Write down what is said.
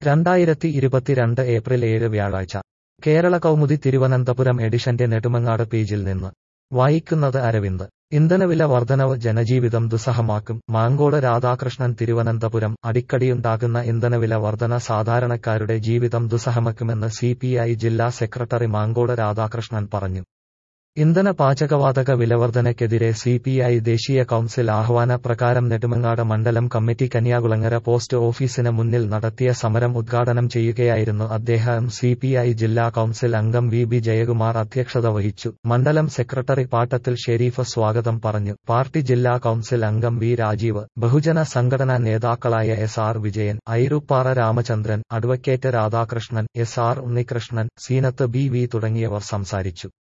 രണ്ടായിരത്തി ഇരുപത്തിരണ്ട് ഏപ്രിൽ ഏഴ് വ്യാഴാഴ്ച കേരള കൗമുദി തിരുവനന്തപുരം എഡിഷന്റെ നെടുമങ്ങാട് പേജിൽ നിന്ന് വായിക്കുന്നത് അരവിന്ദ് ഇന്ധനവില വർധനവ് ജനജീവിതം ദുസ്സഹമാക്കും മാങ്കോട് രാധാകൃഷ്ണൻ തിരുവനന്തപുരം അടിക്കടിയുണ്ടാകുന്ന ഇന്ധനവില വർധന സാധാരണക്കാരുടെ ജീവിതം ദുസ്സഹമാക്കുമെന്ന് സിപിഐ ജില്ലാ സെക്രട്ടറി മാങ്കോട് രാധാകൃഷ്ണൻ പറഞ്ഞു ഇന്ധന പാചകവാതക വിലവർധനയ്ക്കെതിരെ സിപിഐ ദേശീയ കൌൺസിൽ ആഹ്വാന പ്രകാരം നെടുമങ്ങാട് മണ്ഡലം കമ്മിറ്റി കന്യാകുളങ്ങര പോസ്റ്റ് ഓഫീസിന് മുന്നിൽ നടത്തിയ സമരം ഉദ്ഘാടനം ചെയ്യുകയായിരുന്നു അദ്ദേഹം സിപിഐ ജില്ലാ കൌൺസിൽ അംഗം വി ബി ജയകുമാർ അധ്യക്ഷത വഹിച്ചു മണ്ഡലം സെക്രട്ടറി പാട്ടത്തിൽ ഷെരീഫ് സ്വാഗതം പറഞ്ഞു പാർട്ടി ജില്ലാ കൌൺസിൽ അംഗം വി രാജീവ് ബഹുജന സംഘടനാ നേതാക്കളായ S R Vijayan Airooppara Ramachandran advocate Radhakrishnan S R Unnikrishnan Seenath B V തുടങ്ങിയവർ സംസാരിച്ചു